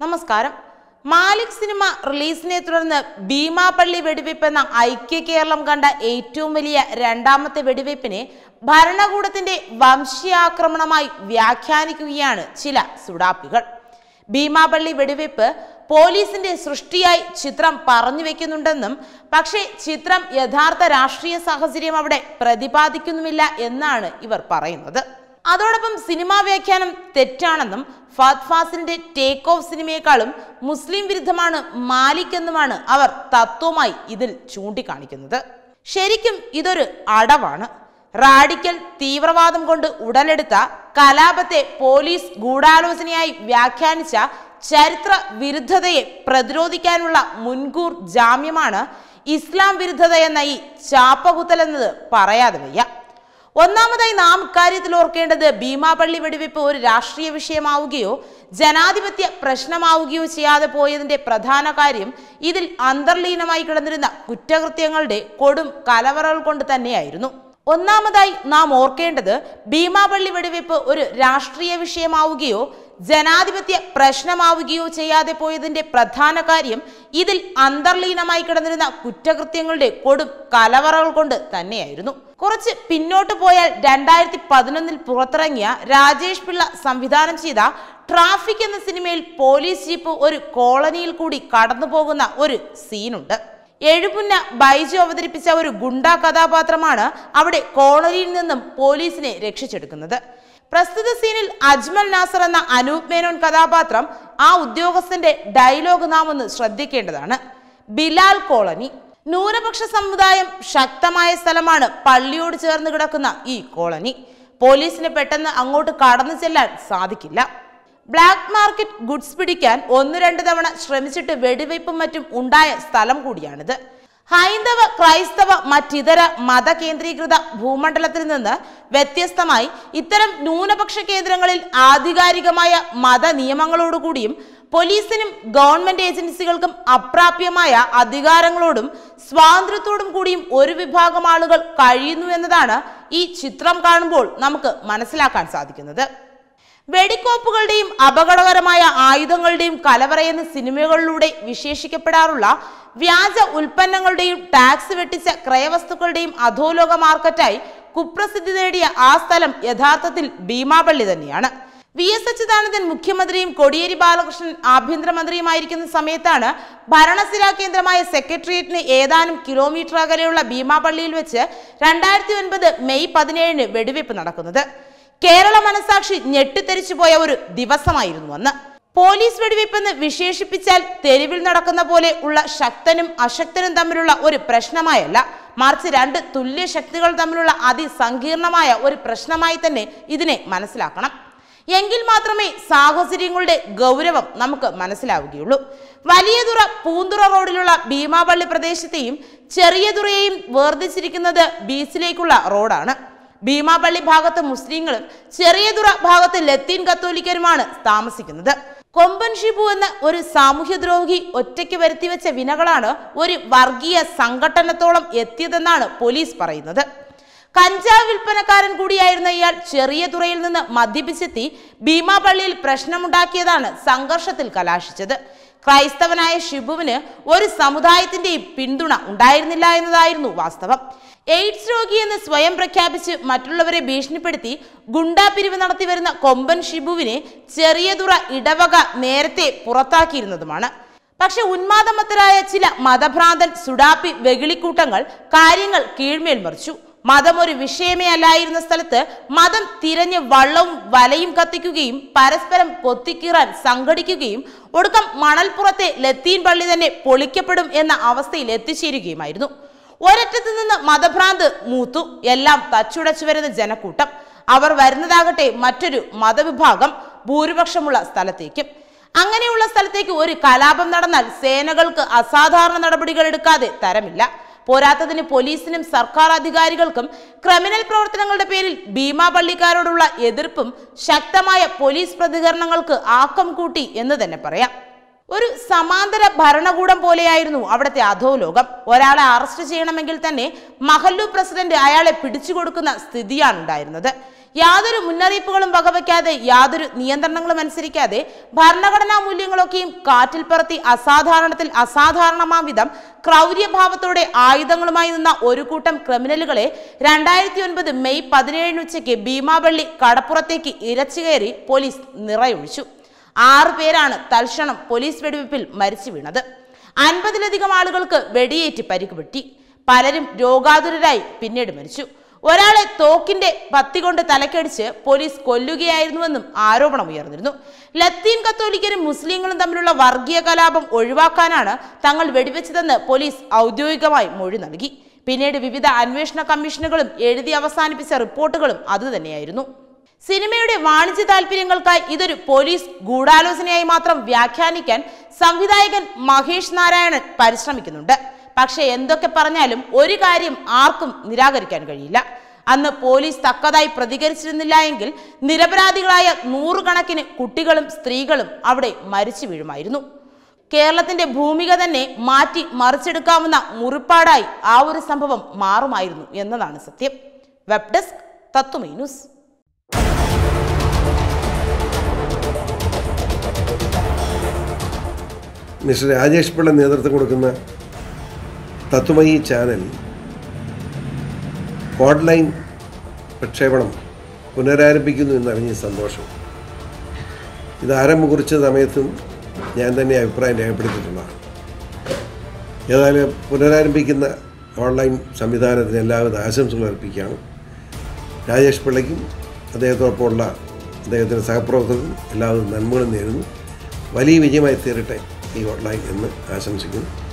നമസ്കാരം മാലിക് സിനിമ റിലീസിനെ തുടർന്ന് ഭീമാപള്ളി വെടിവെപ്പ് എന്ന ഐക്യ കേരളം കണ്ട ഏറ്റവും വലിയ രണ്ടാമത്തെ വെടിവെപ്പിനെ ഭരണകൂടത്തിന്റെ വംശീയാക്രമണമായി വ്യാഖ്യാനിക്കുകയാണ് ചില സുഡാപ്പികൾ ഭീമാപള്ളി വെടിവെപ്പ് പോലീസിന്റെ സൃഷ്ടിയായി ചിത്രം പറഞ്ഞു വെക്കുന്നുണ്ടെന്നും പക്ഷേ ചിത്രം യഥാർത്ഥ രാഷ്ട്രീയ സാഹചര്യം അവിടെ പ്രതിപാദിക്കുന്നുമില്ല എന്നാണ് ഇവർ പറയുന്നത് അതോടൊപ്പം സിനിമാ വ്യാഖ്യാനം തെറ്റാണെന്നും ഫാത് ഫാസിന്റെ ടേക്ക് ഓഫ് സിനിമയെക്കാളും മുസ്ലിം വിരുദ്ധമാണ് മാലിക് എന്നുമാണ് അവർ തത്വമായി ഇതിൽ ചൂണ്ടിക്കാണിക്കുന്നത് ശരിക്കും ഇതൊരു അടവാണ് റാഡിക്കൽ തീവ്രവാദം കൊണ്ട് ഉടലെടുത്ത കലാപത്തെ പോലീസ് ഗൂഢാലോചനയായി വ്യാഖ്യാനിച്ച ചരിത്ര വിരുദ്ധതയെ പ്രതിരോധിക്കാനുള്ള മുൻകൂർ ജാമ്യമാണ് ഇസ്ലാം വിരുദ്ധത എന്ന ഈ ചാപ്പകുത്തൽ എന്നത് പറയാതെ വയ്യ ഒന്നാമതായി നാം ഇക്കാര്യത്തിൽ ഓർക്കേണ്ടത് ഭീമാപള്ളി വെടിവെപ്പ് ഒരു രാഷ്ട്രീയ വിഷയമാവുകയോ ജനാധിപത്യ പ്രശ്നമാവുകയോ ചെയ്യാതെ പോയതിന്റെ പ്രധാന കാര്യം ഇതിൽ അന്തർലീനമായി കിടന്നിരുന്ന കുറ്റകൃത്യങ്ങളുടെ കൊടും കലവറകൾ കൊണ്ട് തന്നെയായിരുന്നു ഒന്നാമതായി നാം ഓർക്കേണ്ടത് ഭീമാപള്ളി വെടിവെപ്പ് ഒരു രാഷ്ട്രീയ വിഷയമാവുകയോ ജനാധിപത്യ പ്രശ്നമാവുകയോ ചെയ്യാതെ പോയതിന്റെ പ്രധാന കാര്യം ഇതിൽ അന്തർലീനമായി കിടന്നിരുന്ന കുറ്റകൃത്യങ്ങളുടെ കൊടും കലവറകൾ കൊണ്ട് തന്നെയായിരുന്നു കുറച്ച് പിന്നോട്ട് പോയാൽ രണ്ടായിരത്തി പതിനൊന്നിൽ പുറത്തിറങ്ങിയ രാജേഷ് പിള്ള സംവിധാനം ചെയ്ത ട്രാഫിക് എന്ന സിനിമയിൽ പോലീസ് ജീപ്പ് ഒരു കോളനിയിൽ കൂടി കടന്നു പോകുന്ന ഒരു സീനുണ്ട് എഴുപുന്ന ബൈജു അവതരിപ്പിച്ച ഒരു ഗുണ്ടാ കഥാപാത്രമാണ് അവിടെ കോളനിയിൽ നിന്നും പോലീസിനെ രക്ഷിച്ചെടുക്കുന്നത് പ്രസ്തുത സീനിൽ അജ്മൽ നാസർ എന്ന അനൂപ് മേനോൻ കഥാപാത്രം ആ ഉദ്യോഗസ്ഥന്റെ ഡയലോഗ് നാം ഒന്ന് ശ്രദ്ധിക്കേണ്ടതാണ് ബിലാൽ കോളനി ന്യൂനപക്ഷ സമുദായം ശക്തമായ സ്ഥലമാണ് പള്ളിയോട് ചേർന്ന് കിടക്കുന്ന ഈ കോളനി പോലീസിന് പെട്ടെന്ന് അങ്ങോട്ട് കടന്നു ചെല്ലാൻ സാധിക്കില്ല ബ്ലാക്ക് മാർക്കറ്റ് ഗുഡ്സ് പിടിക്കാൻ ഒന്ന് രണ്ട് തവണ ശ്രമിച്ചിട്ട് വെടിവയ്പും മറ്റും ഉണ്ടായ സ്ഥലം കൂടിയാണിത് ഹൈന്ദവ ക്രൈസ്തവ മറ്റിതര മത കേന്ദ്രീകൃത ഭൂമണ്ഡലത്തിൽ നിന്ന് വ്യത്യസ്തമായി ഇത്തരം ന്യൂനപക്ഷ കേന്ദ്രങ്ങളിൽ ആധികാരികമായ മത നിയമങ്ങളോടുകൂടിയും പോലീസിനും ഗവൺമെന്റ് ഏജൻസികൾക്കും അപ്രാപ്യമായ അധികാരങ്ങളോടും സ്വാതന്ത്ര്യത്തോടും കൂടിയും ഒരു വിഭാഗം ആളുകൾ കഴിയുന്നു എന്നതാണ് ഈ ചിത്രം കാണുമ്പോൾ നമുക്ക് മനസ്സിലാക്കാൻ സാധിക്കുന്നത് വെടിക്കോപ്പുകളുടെയും അപകടകരമായ ആയുധങ്ങളുടെയും കലവറയെന്ന് സിനിമകളിലൂടെ വിശേഷിക്കപ്പെടാറുള്ള വ്യാജ ഉൽപ്പന്നങ്ങളുടെയും ടാക്സ് വെട്ടിച്ച ക്രയവസ്തുക്കളുടെയും അധോലോക മാർക്കറ്റായി കുപ്രസിദ്ധി നേടിയ ആ സ്ഥലം യഥാർത്ഥത്തിൽ ഭീമാപള്ളി തന്നെയാണ് വി എസ് അച്യുതാനന്ദൻ മുഖ്യമന്ത്രിയും കോടിയേരി ബാലകൃഷ്ണൻ ആഭ്യന്തരമന്ത്രിയുമായിരിക്കുന്ന സമയത്താണ് ഭരണസിരാ കേന്ദ്രമായ സെക്രട്ടേറിയറ്റിന് ഏതാനും കിലോമീറ്റർ അകലെയുള്ള ഭീമാപള്ളിയിൽ വെച്ച് രണ്ടായിരത്തി ഒൻപത് മെയ് പതിനേഴിന് വെടിവെപ്പ് നടക്കുന്നത് കേരള മനസാക്ഷി ഞെട്ടിത്തെറിച്ചു പോയ ഒരു ദിവസമായിരുന്നു അന്ന് പോലീസ് വെടിവെപ്പെന്ന് വിശേഷിപ്പിച്ചാൽ തെരുവിൽ നടക്കുന്ന പോലെ ഉള്ള ശക്തനും അശക്തനും തമ്മിലുള്ള ഒരു പ്രശ്നമായല്ല മറിച്ച് രണ്ട് തുല്യ ശക്തികൾ തമ്മിലുള്ള അതിസങ്കീർണമായ ഒരു പ്രശ്നമായി തന്നെ ഇതിനെ മനസ്സിലാക്കണം എങ്കിൽ മാത്രമേ സാഹചര്യങ്ങളുടെ ഗൗരവം നമുക്ക് മനസ്സിലാവുകയുള്ളൂ വലിയതുറ പൂന്തുറ റോഡിലുള്ള ഭീമാപള്ളി പ്രദേശത്തെയും ചെറിയതുറയെയും വേർതിരിച്ചിരിക്കുന്നത് ബീച്ചിലേക്കുള്ള റോഡാണ് ഭീമാപള്ളി ഭാഗത്ത് മുസ്ലിങ്ങളും ചെറിയതുറ ഭാഗത്ത് ലത്തീൻ കത്തോലിക്കരുമാണ് താമസിക്കുന്നത് കൊമ്പൻ ഷിബു എന്ന ഒരു സാമൂഹ്യദ്രോഹി ഒറ്റയ്ക്ക് വരുത്തിവെച്ച വിനകളാണ് ഒരു വർഗീയ സംഘടനത്തോളം എത്തിയതെന്നാണ് പോലീസ് പറയുന്നത് കഞ്ചാവ് വിൽപ്പനക്കാരൻ കൂടിയായിരുന്ന ഇയാൾ ചെറിയ തുറയിൽ നിന്ന് മദ്യപിച്ചെത്തി ഭീമാപള്ളിയിൽ പ്രശ്നമുണ്ടാക്കിയതാണ് സംഘർഷത്തിൽ കലാശിച്ചത് ക്രൈസ്തവനായ ഷിബുവിന് ഒരു സമുദായത്തിന്റെയും പിന്തുണ ഉണ്ടായിരുന്നില്ല എന്നതായിരുന്നു വാസ്തവം എയ്ഡ്സ് രോഗി എന്ന് സ്വയം പ്രഖ്യാപിച്ച് മറ്റുള്ളവരെ ഭീഷണിപ്പെടുത്തി ഗുണ്ടാപിരിവ് നടത്തി വരുന്ന കൊമ്പൻ ഷിബുവിനെ ചെറിയതുറ ഇടവക നേരത്തെ പുറത്താക്കിയിരുന്നതുമാണ് പക്ഷെ ഉന്മാദമത്തരായ ചില മതഭ്രാന്തൻ സുഡാപ്പി വെകിളിക്കൂട്ടങ്ങൾ കാര്യങ്ങൾ കീഴ്മേൽ മറിച്ചു മതം ഒരു വിഷയമേ അല്ലായിരുന്ന സ്ഥലത്ത് മതം തിരഞ്ഞ് വള്ളവും വലയും കത്തിക്കുകയും പരസ്പരം കൊത്തിക്കീറാൻ സംഘടിക്കുകയും ഒടുക്കം മണൽപ്പുറത്തെ ലത്തീൻ പള്ളി തന്നെ പൊളിക്കപ്പെടും എന്ന അവസ്ഥയിൽ എത്തിച്ചേരുകയുമായിരുന്നു ഒരറ്റത്ത് നിന്ന് മതഭ്രാന്ത് മൂത്തു എല്ലാം തച്ചുടച്ചു വരുന്ന ജനക്കൂട്ടം അവർ വരുന്നതാകട്ടെ മറ്റൊരു മതവിഭാഗം ഭൂരിപക്ഷമുള്ള സ്ഥലത്തേക്കും അങ്ങനെയുള്ള സ്ഥലത്തേക്ക് ഒരു കലാപം നടന്നാൽ സേനകൾക്ക് അസാധാരണ നടപടികൾ എടുക്കാതെ തരമില്ല പോരാത്തതിന് പോലീസിനും സർക്കാർ അധികാരികൾക്കും ക്രിമിനൽ പ്രവർത്തനങ്ങളുടെ പേരിൽ ഭീമാപള്ളിക്കാരോടുള്ള എതിർപ്പും ശക്തമായ പോലീസ് പ്രതികരണങ്ങൾക്ക് ആക്കം കൂട്ടി എന്ന് തന്നെ പറയാം ഒരു സമാന്തര ഭരണകൂടം പോലെയായിരുന്നു അവിടുത്തെ അധോലോകം ഒരാളെ അറസ്റ്റ് ചെയ്യണമെങ്കിൽ തന്നെ മഹല്ലു പ്രസിഡന്റ് അയാളെ പിടിച്ചു കൊടുക്കുന്ന സ്ഥിതിയാണ് ഉണ്ടായിരുന്നത് യാതൊരു മുന്നറിയിപ്പുകളും വകവയ്ക്കാതെ യാതൊരു നിയന്ത്രണങ്ങളും അനുസരിക്കാതെ ഭരണഘടനാ മൂല്യങ്ങളൊക്കെയും കാറ്റിൽ പറത്തി അസാധാരണത്തിൽ അസാധാരണമാം വിധം ക്രൗര്യഭാവത്തോടെ ആയുധങ്ങളുമായി നിന്ന ഒരു കൂട്ടം ക്രിമിനലുകളെ രണ്ടായിരത്തി ഒൻപത് മെയ് പതിനേഴിന് ഉച്ചയ്ക്ക് ഭീമാപള്ളി കടപ്പുറത്തേക്ക് ഇരച്ചു കയറി പോലീസ് നിറയൊഴിച്ചു ആറു പേരാണ് തൽക്ഷണം പോലീസ് വെടിവെപ്പിൽ മരിച്ചു വീണത് അൻപതിലധികം ആളുകൾക്ക് വെടിയേറ്റ് പരിക്ക് പറ്റി പലരും രോഗാതുരരായി പിന്നീട് മരിച്ചു ഒരാളെ തോക്കിന്റെ പത്തി കൊണ്ട് തലക്കടിച്ച് പോലീസ് കൊല്ലുകയായിരുന്നുവെന്നും ആരോപണം ഉയർന്നിരുന്നു ലത്തീൻ കത്തോലിക്കരും മുസ്ലിങ്ങളും തമ്മിലുള്ള വർഗീയ കലാപം ഒഴിവാക്കാനാണ് തങ്ങൾ വെടിവെച്ചതെന്ന് പോലീസ് ഔദ്യോഗികമായി മൊഴി നൽകി പിന്നീട് വിവിധ അന്വേഷണ കമ്മീഷനുകളും എഴുതി അവസാനിപ്പിച്ച റിപ്പോർട്ടുകളും അതുതന്നെയായിരുന്നു സിനിമയുടെ വാണിജ്യ താല്പര്യങ്ങൾക്കായി ഇതൊരു പോലീസ് ഗൂഢാലോചനയായി മാത്രം വ്യാഖ്യാനിക്കാൻ സംവിധായകൻ മഹേഷ് നാരായണൻ പരിശ്രമിക്കുന്നുണ്ട് പക്ഷെ എന്തൊക്കെ പറഞ്ഞാലും ഒരു കാര്യം ആർക്കും നിരാകരിക്കാൻ കഴിയില്ല അന്ന് പോലീസ് തക്കതായി പ്രതികരിച്ചിരുന്നില്ല എങ്കിൽ നിരപരാധികളായ നൂറുകണക്കിന് കുട്ടികളും സ്ത്രീകളും അവിടെ മരിച്ചു വീഴുമായിരുന്നു കേരളത്തിന്റെ ഭൂമിക തന്നെ മാറ്റി മറിച്ചെടുക്കാവുന്ന മുറിപ്പാടായി ആ ഒരു സംഭവം മാറുമായിരുന്നു എന്നതാണ് സത്യം web desk Tattvamayi news mister Rajesh Pillai നേതൃത്വം കൊടുക്കുന്ന തത്വമയി ചാനൽ ഓൺലൈൻ പ്രക്ഷേപണം പുനരാരംഭിക്കുന്നു എന്നറിഞ്ഞ സന്തോഷം ഇത് ആരംഭം കുറിച്ച സമയത്തും ഞാൻ തന്നെ അഭിപ്രായം രേഖപ്പെടുത്തിയിട്ടുള്ളതാണ് ഏതായാലും പുനരാരംഭിക്കുന്ന ഓൺലൈൻ സംവിധാനത്തിന് എല്ലാവിധ ആശംസകൾ അർപ്പിക്കുകയാണ് രാജേഷ് പിള്ളയ്ക്കും അദ്ദേഹത്തോടൊപ്പമുള്ള അദ്ദേഹത്തിൻ്റെ സഹപ്രവർത്തകർക്കും എല്ലാവിധ നന്മകളും നേരുന്നു വലിയ വിജയമായി തീരട്ടെ ഈ ഓൺലൈൻ എന്ന് ആശംസിക്കുന്നു